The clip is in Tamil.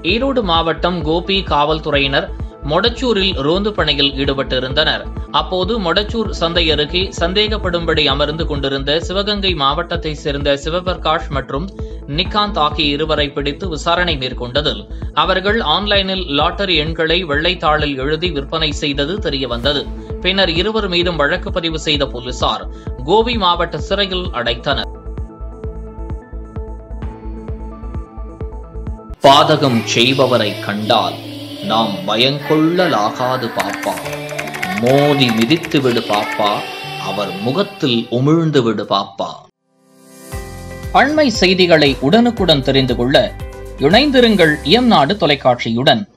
ஈரோடு மாவட்டம் கோபி காவல்துறையினர் மொடச்சூரில் ரோந்து பணியில் ஈடுபட்டிருந்தனர் அப்போது மொடச்சூர் சந்தை அருகே சந்தேகப்படும்படி அமர்ந்து கொண்டிருந்த சிவகங்கை மாவட்டத்தைச் சேர்ந்த சிவபிரகாஷ் மற்றும் நிகாந்த் ஆகிய இருவரை பிடித்து விசாரணை மேற்கொண்டதில் அவர்கள் ஆன்லைனில் லாட்டரி எண்களை வெள்ளைத்தாளில் எழுதி விற்பனை செய்தது தெரியவந்தது பின்னர் இருவர் மீதும் வழக்கு பதிவு செய்த போலீசார் கோபி மாவட்ட சிறையில் அடைத்தனர் பாதகம் செய்பவரை கண்டால் நாம் பயங்கொள்ளலாகாது பாப்பா மோதி மிதித்து விடு பாப்பா அவர் முகத்தில் உமிழ்ந்து விடு பாப்பா அண்மை செய்திகளை உடனுக்குடன் தெரிந்து கொள்ள இணைந்திருங்கள் எம் நாடு தொலைக்காட்சியுடன்